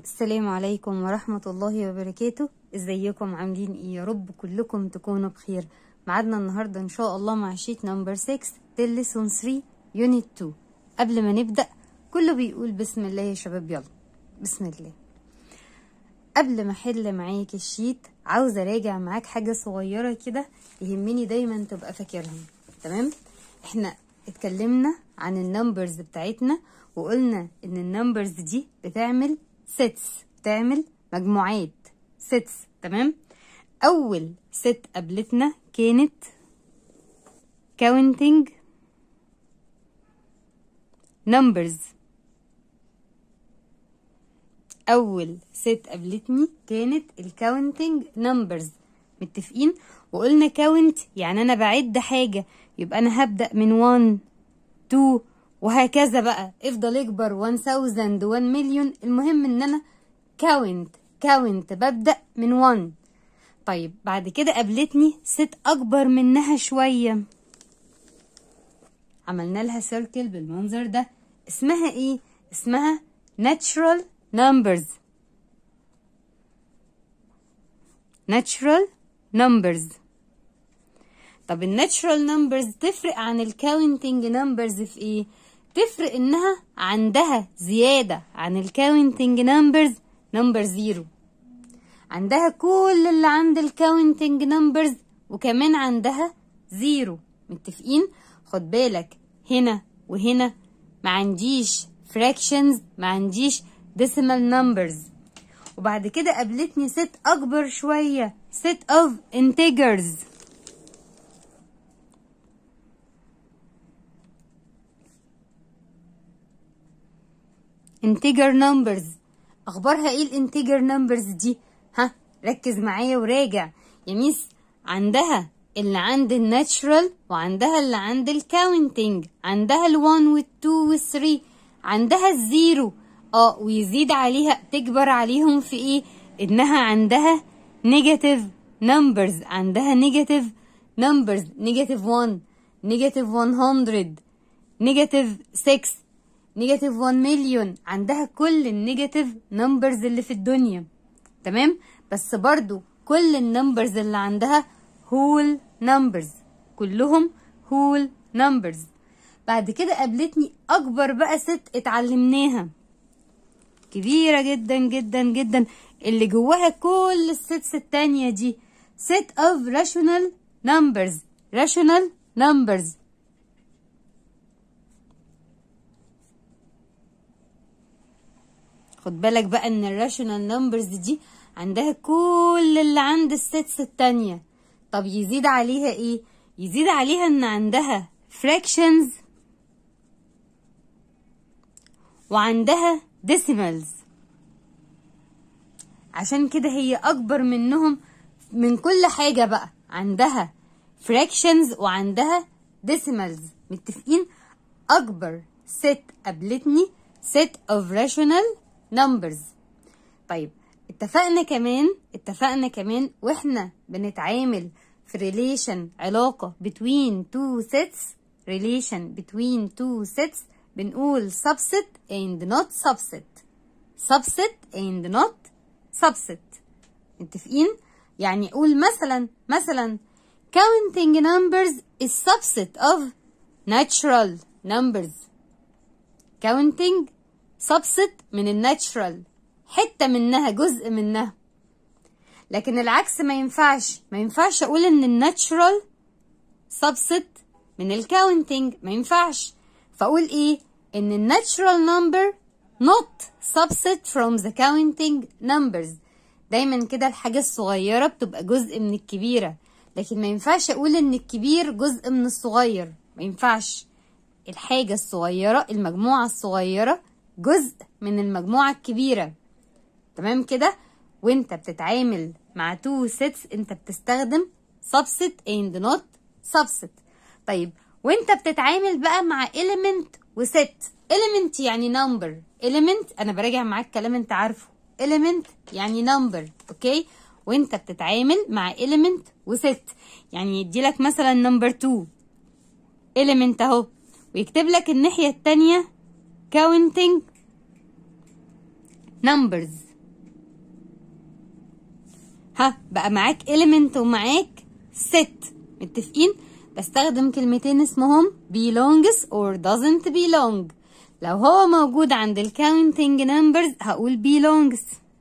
السلام عليكم ورحمة الله وبركاته ازيكم عاملين ايه يا رب كلكم تكونوا بخير معادنا النهاردة ان شاء الله مع شيت نمبر 6 تل ليسون 3 يونت 2 قبل ما نبدأ كله بيقول بسم الله يا شباب يلا بسم الله قبل ما احل معاك الشيت عاوزة اراجع معاك حاجة صغيرة كده يهمني دايما تبقى فاكرها تمام احنا اتكلمنا عن النمبرز بتاعتنا وقلنا ان النمبرز دي بتعمل سيتس بتعمل مجموعات سيتس تمام اول ست قابلتنا كانت counting numbers اول ست قابلتني كانت الكاونتنج نمبرز متفقين وقلنا كاونت يعني انا بعد حاجه يبقى انا هبدا من 1 2 وهكذا بقى افضل اكبر 1000 1 مليون المهم ان انا كاونت كاونت ببدا من 1 طيب بعد كده قابلتني ست اكبر منها شويه عملنا لها سيركل بالمنظر ده اسمها ايه اسمها natural numbers natural numbers طب الناتشرال نمبرز تفرق عن الكاونتنج نمبرز في ايه تفرق انها عندها زيادة عن الكاونتنج نمبرز نمبر زيرو عندها كل اللي عند الكاونتنج نمبرز وكمان عندها زيرو متفقين خد بالك هنا وهنا ما عنديش fractions ما عنديش decimal numbers وبعد كده قابلتني ست اكبر شوية set of integers integer numbers اخبارها ايه الانتجر نمبرز دي ها ركز معايا وراجع يا ميس عندها اللي عند الناتشرال وعندها اللي عند الكاونتنج عندها ال1 وال2 وال3 عندها الزيرو اه ويزيد عليها تكبر عليهم في ايه انها عندها نيجاتيف نمبرز عندها نيجاتيف نمبرز نيجاتيف 1 نيجاتيف 100 نيجاتيف 6 نيجاتيف 1 مليون عندها كل النيجاتيف نمبرز اللي في الدنيا تمام بس برضو كل النمبرز اللي عندها هول نمبرز كلهم هول نمبرز بعد كده قابلتني اكبر بقى ست اتعلمناها كبيرة جدا جدا جدا اللي جواها كل الستس التانية دي set of rational numbers rational numbers خد بالك بقى ان الراشونال نمبرز دي عندها كل اللي عند الستس التانية طب يزيد عليها ايه يزيد عليها ان عندها fractions وعندها decimals عشان كده هي اكبر منهم من كل حاجة بقى عندها fractions وعندها decimals متفقين اكبر ست قابلتني set of rational numbers طيب اتفقنا كمان اتفقنا كمان واحنا بنتعامل في relation علاقة between two sets relation between two sets بنقول subset and not subset subset and not subset متفقين يعني قول مثلا مثلا counting numbers is subset of natural numbers counting subset من الناتشرال حتة منها جزء منها لكن العكس ما ينفعش ما ينفعش اقول ان الناتشرال subset من الكاونتنج ما ينفعش فاقول ايه ان الناتشرال number not subset from the counting numbers دايما كده الحاجة الصغيرة بتبقى جزء من الكبيرة لكن ما ينفعش اقول ان الكبير جزء من الصغير ما ينفعش الحاجة الصغيرة المجموعة الصغيرة جزء من المجموعة الكبيرة تمام كده وانت بتتعامل مع تو sets انت بتستخدم subset and not subset طيب وانت بتتعامل بقى مع element وست element يعني number element انا براجع معاك كلام انت عارفه element يعني number اوكي وانت بتتعامل مع element وست يعني يديلك مثلا number 2 element اهو ويكتب لك الناحية التانية counting numbers ها بقى معاك element ومعاك set متفقين بستخدم كلمتين اسمهم belongs or doesn't belong لو هو موجود عند ال counting numbers هقول belongs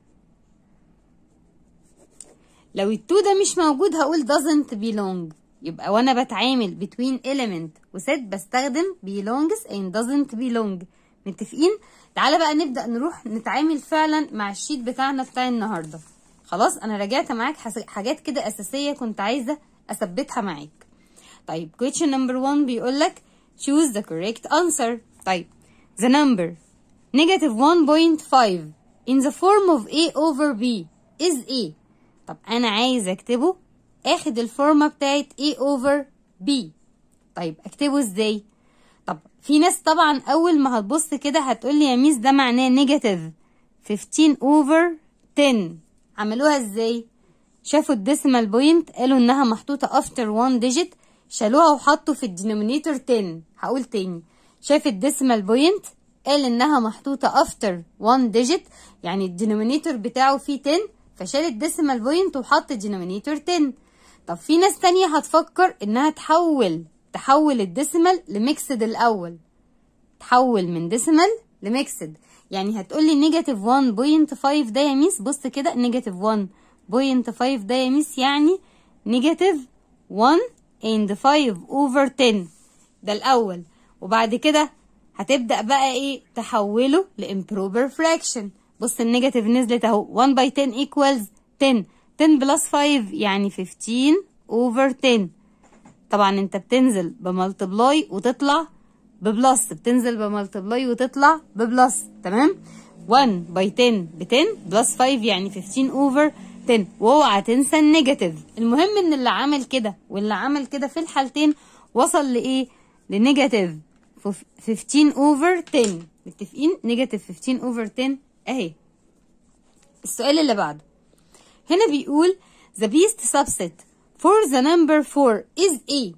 لو التو ده مش موجود هقول doesn't belong يبقى وانا بتعامل between element وست بستخدم belongs and doesn't belong متفقين تعالى بقى نبدأ نروح نتعامل فعلا مع الشيت بتاعنا بتاع النهاردة خلاص انا راجعت معاك حاجات كده اساسية كنت عايزة اثبتها معاك طيب question number one بيقول لك choose the correct answer طيب the number negative 1.5 in the form of a over b is a طب انا عايز اكتبه اخد الفورمة بتاعت a over b طيب اكتبه ازاي طب في ناس طبعا اول ما هتبص كده هتقولي يا ميس ده معناه نيجاتيف 15 over 10 عملوها ازاي شافوا الديسيمال بوينت قالوا انها محطوطة after one digit شالوها وحطوا في الدينومينيتور 10 هقول تاني شاف الديسيمال بوينت قال انها محطوطة after one digit يعني الدينومينيتور بتاعه فيه 10 فشال الديسيمال بوينت وحط الدينومينيتور 10 طب في ناس تانية هتفكر انها تحول تحول الديسيمال لميكسد الاول تحول من ديسيمال لميكسد يعني هتقولي نيجاتيف 1.5 ده يا ميس بص كده نيجاتيف 1.5 ده يا ميس يعني نيجاتيف 1 and 5 over 10 ده الاول وبعد كده هتبدأ بقى ايه تحوله لامبروبر فراكشن بص النيجاتيف نزلت اهو 1 by 10 equals 10 10 بلس 5 يعني 15 over 10 طبعا انت بتنزل بملتبلاي وتطلع ببلس بتنزل بملتبلاي وتطلع ببلس تمام 1 by 10 ب 10 بلس 5 يعني 15 over 10 واوعى تنسى النيجاتيف المهم ان اللي عمل كده واللي عمل كده في الحالتين وصل لايه لنيجاتيف 15 over 10 متفقين نيجاتيف 15 over 10 اهي السؤال اللي بعده هنا بيقول the beast subset for the number 4 is a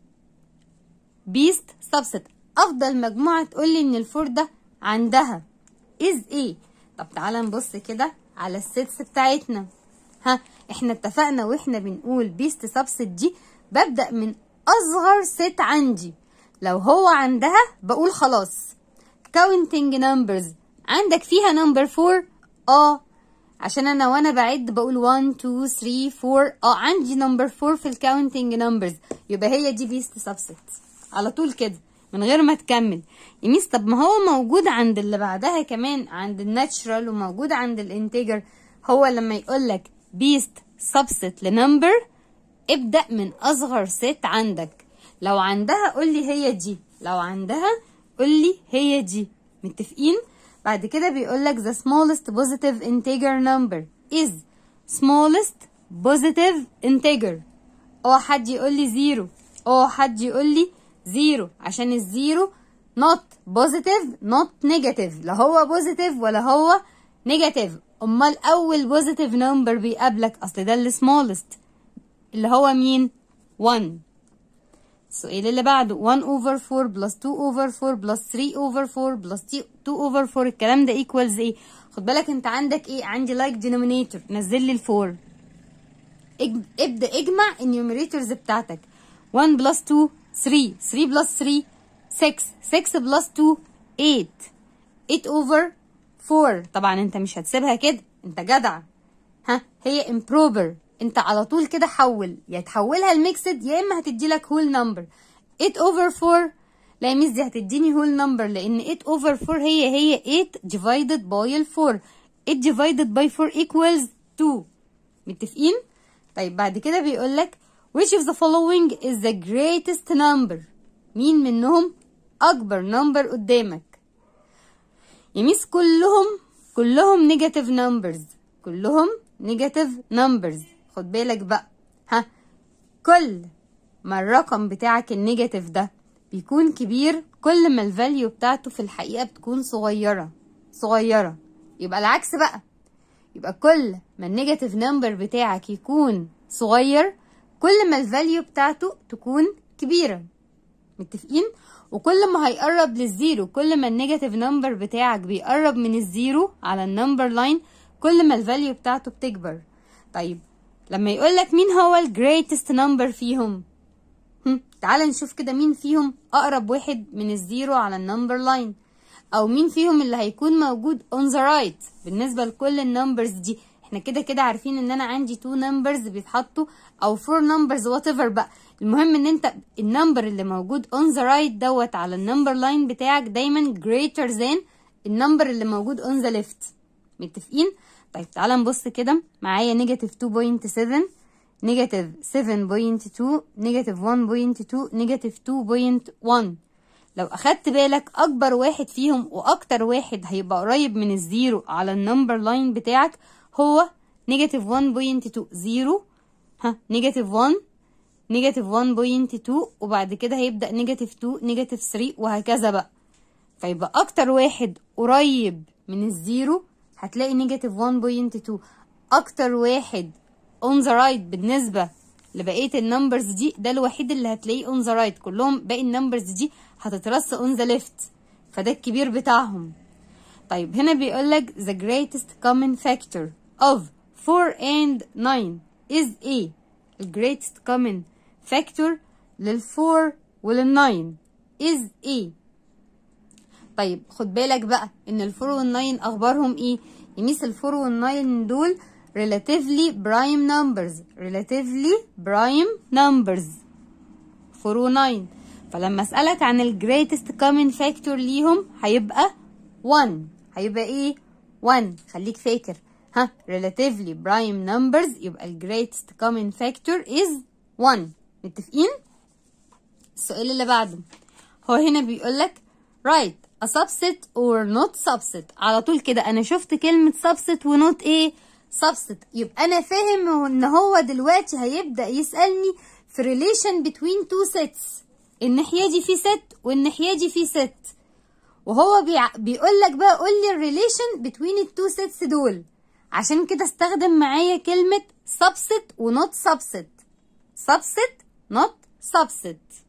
beast subset افضل مجموعة تقول لي ان الفور ده عندها is a طب تعالى نبص كده على السيتس بتاعتنا ها احنا اتفقنا واحنا بنقول بيست سبست دي ببدأ من اصغر ست عندي لو هو عندها بقول خلاص counting numbers عندك فيها نمبر 4 اه عشان انا وانا بعد بقول 1 2 3 4 اه عندي نمبر 4 في الكاونتنج نمبرز يبقى هي دي بيست سبست على طول كده من غير ما تكمل يميس طب ما هو موجود عند اللي بعدها كمان عند الناتشرال وموجود عند الانتجر هو لما يقول لك بيست سبست لنمبر ابدأ من أصغر ست عندك لو عندها قولي هي دي لو عندها قولي هي دي متفقين بعد كده بيقولك the smallest positive integer number is smallest positive integer اه حد يقول لي زيرو اه حد يقول لي زيرو عشان الزيرو not positive not negative لا هو positive ولا هو negative امال اول بوزيتيف نمبر بيقابلك اصل ده السمولست اللي هو مين 1 السؤال اللي بعده 1 over 4 plus 2 over 4 plus 3 over 4 plus 2 over 4 الكلام ده equals ايه خد بالك انت عندك ايه عندي like denominator نزل لي الفور ابدا اجمع النيوميريتورز بتاعتك 1 plus 2 3 3 plus 3 6 6 plus 2 8 8 over 4 طبعا انت مش هتسيبها كده انت جدع ها هي improper انت على طول كده حول يا تحولها لميكسد يا اما هتدي لك هول نمبر 8 over 4 لا يا ميس دي هتديني هول نمبر لان 8 over 4 هي هي 8 divided by ال 4 8 divided by 4 equals 2 متفقين طيب بعد كده بيقول لك which of the following is the greatest number مين منهم اكبر نمبر قدامك يميس كلهم كلهم نيجاتيف نمبرز كلهم نيجاتيف نمبرز خد بالك بقى ها كل ما الرقم بتاعك النيجاتيف ده بيكون كبير كل ما الفاليو بتاعته في الحقيقة بتكون صغيرة صغيرة يبقى العكس بقى يبقى كل ما النيجاتيف نمبر بتاعك يكون صغير كل ما الفاليو بتاعته تكون كبيرة متفقين وكل ما هيقرب للزيرو كل ما النيجاتيف نمبر بتاعك بيقرب من الزيرو على النمبر لاين كل ما الفاليو بتاعته بتكبر طيب لما يقول لك مين هو ال greatest number فيهم هم، تعال نشوف كده مين فيهم اقرب واحد من الزيرو على النمبر لاين او مين فيهم اللي هيكون موجود on the right بالنسبه لكل النمبرز دي احنا كده كده عارفين ان انا عندي تو نمبرز بيتحطوا او فور نمبرز وات ايفر بقى المهم ان انت النمبر اللي موجود on the right دوت على النمبر لاين بتاعك دايما greater than النمبر اللي موجود on the left متفقين طيب تعالى نبص كده معايا نيجاتيف 2.7 نيجاتيف 7.2 نيجاتيف 1.2 نيجاتيف 2.1 لو اخدت بالك اكبر واحد فيهم واكتر واحد هيبقى قريب من الزيرو على النمبر لاين بتاعك هو نيجاتيف 1.2 زيرو ها نيجاتيف 1 نيجاتيف 1.2 وبعد كده هيبدأ نيجاتيف 2 نيجاتيف 3 وهكذا بقى فيبقى اكتر واحد قريب من الزيرو هتلاقي نيجاتيف 1.2 اكتر واحد on the right بالنسبة لبقية النمبرز دي ده الوحيد اللي هتلاقيه on the right كلهم باقي النمبرز دي هتترص on the left فده الكبير بتاعهم طيب هنا بيقولك the greatest common factor of 4 and 9 is A ال greatest common factor لل 4 ولل 9 is A طيب خد بالك بقى ان الفور والناين اخبارهم ايه يميس الفور والناين دول relatively prime numbers relatively prime numbers 4 و 9 فلما اسالك عن ال greatest common factor ليهم هيبقى 1 هيبقى ايه 1 خليك فاكر ها relatively prime numbers يبقى ال greatest common factor is 1 متفقين السؤال اللي بعده هو هنا بيقولك write a subset or not subset على طول كده انا شفت كلمة subset ونوت ايه subset يبقى انا فاهم ان هو دلوقتي هيبدأ يسألني في relation between two sets الناحية دي في set والناحية دي في set وهو بيع... بيقول لك بقى قول لي الريليشن between التو sets دول عشان كده استخدم معايا كلمة subset ونوت subset subset not subset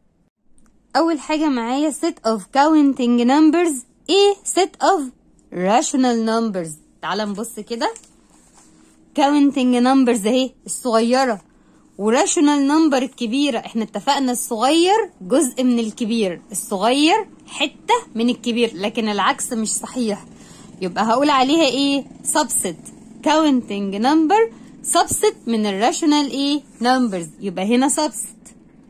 أول حاجة معايا set of counting numbers إيه set of rational numbers تعال نبص كده counting numbers اهي الصغيرة وراشونال نمبر الكبيرة احنا اتفقنا الصغير جزء من الكبير الصغير حتة من الكبير لكن العكس مش صحيح يبقى هقول عليها ايه subset counting number subset من الراشونال ايه numbers يبقى هنا subset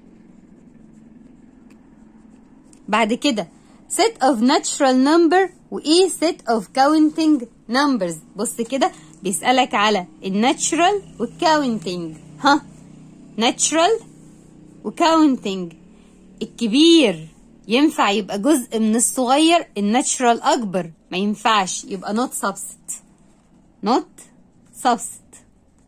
بعد كده set of natural number وايه set of counting numbers بص كده بيسألك على الناتشرال والكاونتنج ها natural وكاونتنج الكبير ينفع يبقى جزء من الصغير الناتشرال اكبر ما ينفعش يبقى not subset not subset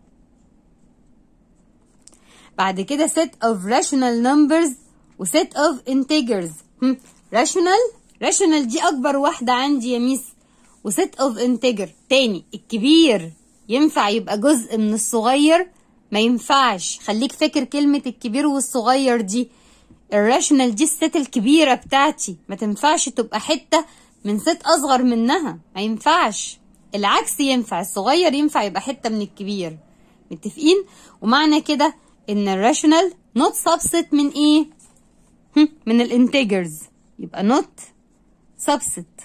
بعد كده set of rational numbers و set of integers هم. rational rational دي اكبر واحدة عندي يا ميس و set of integer تاني الكبير ينفع يبقى جزء من الصغير ما ينفعش خليك فاكر كلمة الكبير والصغير دي الراشنال دي الست الكبيرة بتاعتي ما تنفعش تبقى حتة من ست أصغر منها ما ينفعش العكس ينفع الصغير ينفع يبقى حتة من الكبير متفقين ومعنى كده ان الراشنال not subset من ايه هم، من الانتجرز يبقى not subset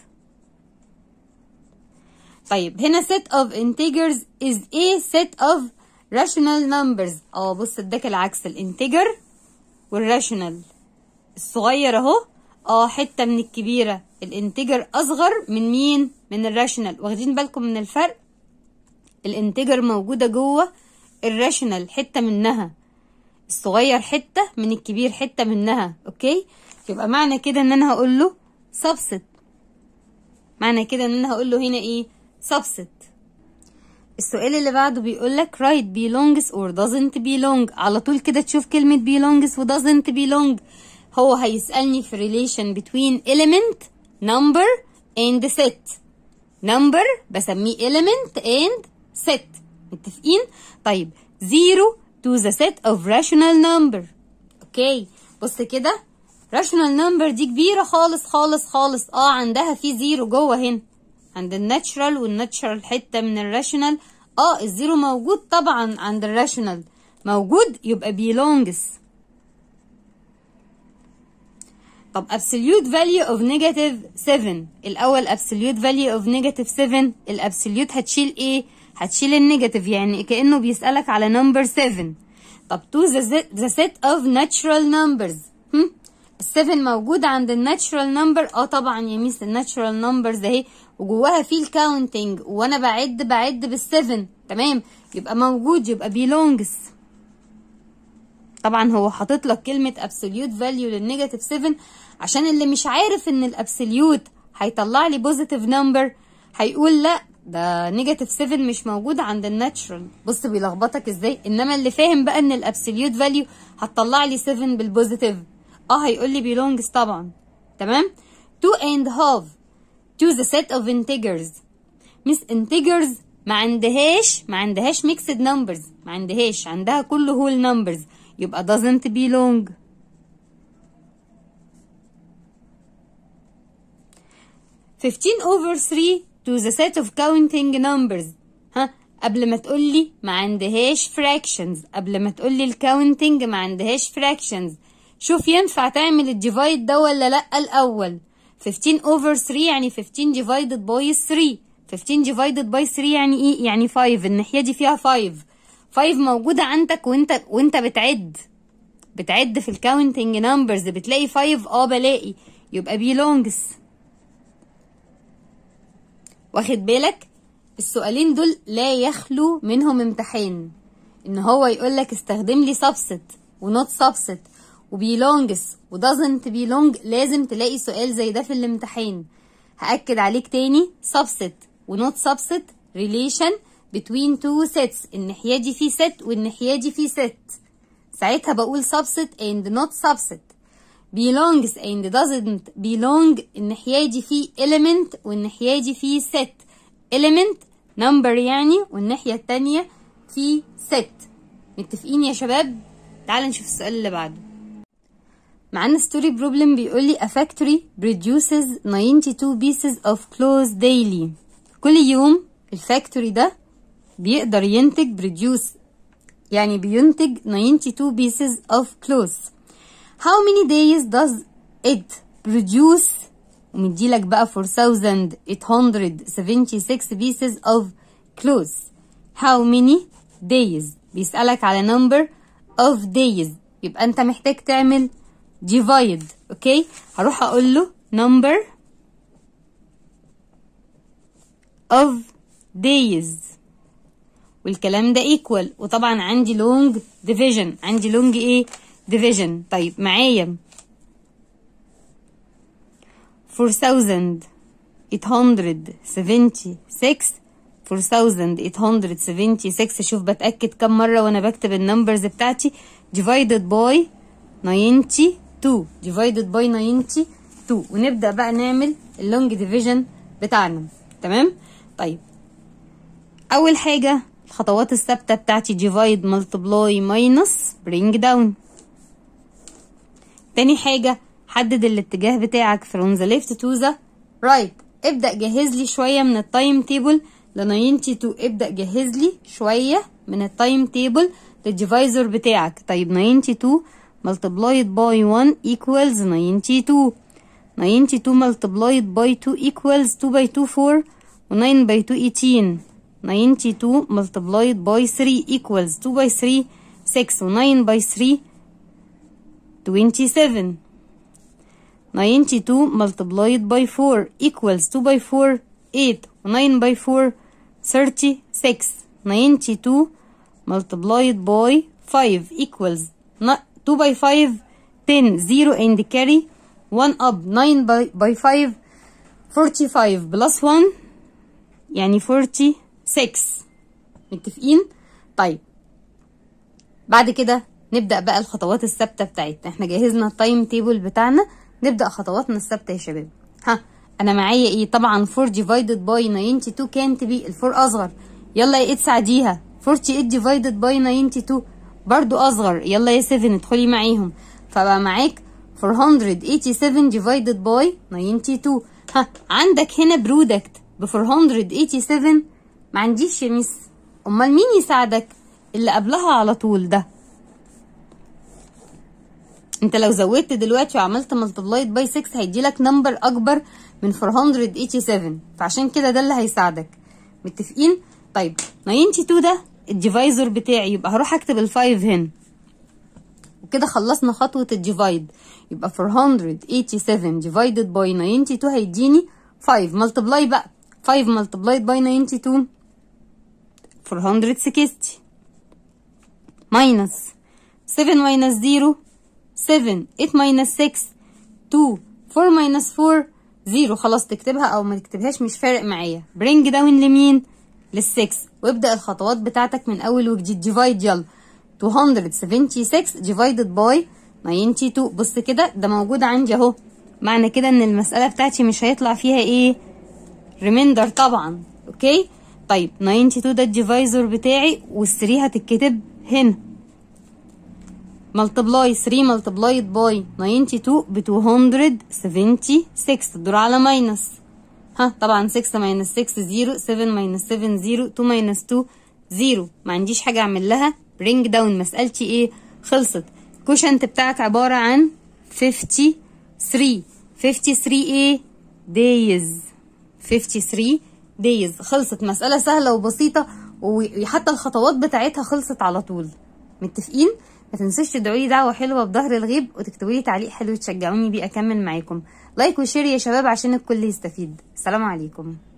طيب هنا set of integers is a set of rational numbers اه بص اداك العكس الانتجر والراشونال الصغير اهو اه حته من الكبيره الانتجر اصغر من مين من الراشونال واخدين بالكم من الفرق الانتجر موجوده جوه الراشونال حته منها الصغير حته من الكبير حته منها اوكي يبقى معنى كده ان انا هقول له subset معنى كده ان انا هقول له هنا ايه subset السؤال اللي بعده بيقول لك write belongs or doesn't belong على طول كده تشوف كلمة belongs و doesn't belong هو هيسألني في relation between element number and set number بسميه element and set متفقين طيب zero to the set of rational number اوكي بص كده rational number دي كبيرة خالص خالص خالص اه عندها في زيرو جوه هنا عند الناتشرال والناتشرال حتة من الراشونال اه الزيرو موجود طبعا عند الراشونال موجود يبقى belongs طب absolute value of negative 7 الأول absolute value of negative 7 الابسوليوت هتشيل ايه؟ هتشيل النيجاتيف يعني كأنه بيسألك على number 7 طب to the set, the set of natural numbers هم؟ السفن موجود عند الناتشرال نمبر اه طبعا يا ميس الناتشرال نمبرز اهي وجواها في الكاونتنج وانا بعد بعد بالسفن تمام يبقى موجود يبقى belongs طبعا هو حاطط لك كلمة absolute value للنيجاتيف 7 عشان اللي مش عارف ان الابسوليوت هيطلع لي بوزيتيف نمبر هيقول لا ده نيجاتيف 7 مش موجود عند الناتشرال بص بيلخبطك ازاي انما اللي فاهم بقى ان الابسوليوت فاليو هتطلع لي 7 بالبوزيتيف اه هيقول لي belongs طبعا تمام 2 and half to the set of integers مس integers ما عندهاش ما عندهاش mixed numbers ما عندهاش عندها كله whole numbers يبقى doesn't belong fifteen over three to the set of counting numbers ها قبل ما تقول لي ما عندهاش fractions قبل ما تقول لي الكاونتنج ما عندهاش fractions شوف ينفع تعمل الديفايد ده ولا لا الاول 15 over 3 يعني 15 divided by 3 15 divided by 3 يعني ايه يعني 5 الناحيه دي فيها 5 5 موجوده عندك وانت وانت بتعد بتعد في الكاونتنج نمبرز بتلاقي 5 اه بلاقي يبقى belongs واخد بالك السؤالين دول لا يخلو منهم امتحان ان هو يقول لك استخدم لي subset ونوت subset وبيلونجز وdoesn't belong لازم تلاقي سؤال زي ده في الامتحان هأكد عليك تاني subset ونوت subset relation between two sets الناحية دي في set والناحية دي في set ساعتها بقول subset and not subset belongs and doesn't belong الناحية دي في element والناحية دي في set element number يعني والناحية التانية في set متفقين يا شباب تعال نشوف السؤال اللي بعده معانا ستوري بروبلم بيقول لي a factory produces 92 pieces of clothes daily كل يوم الفاكتوري ده بيقدر ينتج produce يعني بينتج 92 pieces of clothes how many days does it produce ومديلك بقى 4876 pieces of clothes how many days بيسألك على number of days يبقى انت محتاج تعمل divide اوكي هروح اقول له number of days والكلام ده equal وطبعا عندي long division عندي long ايه division طيب معايا 4876 4876 شوف بتأكد كم مرة وانا بكتب النمبرز بتاعتي divided by 92 divided by 92 ونبدأ بقى نعمل اللونج ديفيجن بتاعنا تمام طيب أول حاجة الخطوات الثابتة بتاعتي divide multiply minus bring down تاني حاجة حدد الاتجاه بتاعك from the left to the right ابدأ جهز لي شوية من التايم تيبل ل 92 ابدأ جهز لي شوية من التايم تيبل للديفايزر بتاعك طيب 92 multiplied by 1 equals 92 92 multiplied by 2 equals 2 by 2 4 و 9 by 2 18 92 multiplied by 3 equals 2 by 3 6 و 9 by 3 27 92 multiplied by 4 equals 2 by 4 8 و 9 by 4 36 92 multiplied by 5 equals 2 by 5 10 0 and carry 1 up 9 by, by 5 45 plus 1 يعني 46 متفقين طيب بعد كده نبدأ بقى الخطوات الثابتة بتاعتنا احنا جهزنا التايم تيبل بتاعنا نبدأ خطواتنا الثابتة يا شباب ها انا معايا ايه طبعا 4 divided by 92 كانت بي الفور اصغر يلا يا 8 ساعديها 48 divided by 92 برضو اصغر يلا يا 7 ادخلي معاهم فبقى معاك 487 divided by 92 ها عندك هنا برودكت ب 487 ما عنديش يا ميس امال مين يساعدك اللي قبلها على طول ده انت لو زودت دلوقتي وعملت ملتبلايد باي 6 هيديلك نمبر اكبر من 487 فعشان كده ده اللي هيساعدك متفقين طيب 92 ده الديفايزر بتاعي يبقى هروح اكتب الفايف هنا وكده خلصنا خطوة الديفايد يبقى 487 divided by 92 هيديني 5 multiply بقى 5 multiplied by 92 460 minus 7 minus 0 7 8 minus 6 2 4 minus 4 0 خلاص تكتبها او ما تكتبهاش مش فارق معايا برينج داون لمين لل6 وابدا الخطوات بتاعتك من اول وجديد ديفايد يلا 276 divided by 92 بص كده ده موجود عندي اهو معنى كده ان المسألة بتاعتي مش هيطلع فيها ايه ريميندر طبعا اوكي طيب 92 ده الديفايزر بتاعي وال3 هتتكتب هنا ملتبلاي 3 ملتبلايد باي 92 ب 276 تدور على ماينس ها طبعا 6 ماينس 6 0 7 ماينس 7 0 2 ماينس 2 0 ما عنديش حاجة اعمل لها برينج داون مسألتي ايه خلصت كوشنت بتاعك عبارة عن 53 53 ايه دايز 53 دايز خلصت مسألة سهلة وبسيطة وحتى الخطوات بتاعتها خلصت على طول متفقين ما تنسوش تدعوا لي دعوة حلوة بظهر الغيب وتكتبوا لي تعليق حلو تشجعوني بيه أكمل معاكم لايك وشير يا شباب عشان الكل يستفيد السلام عليكم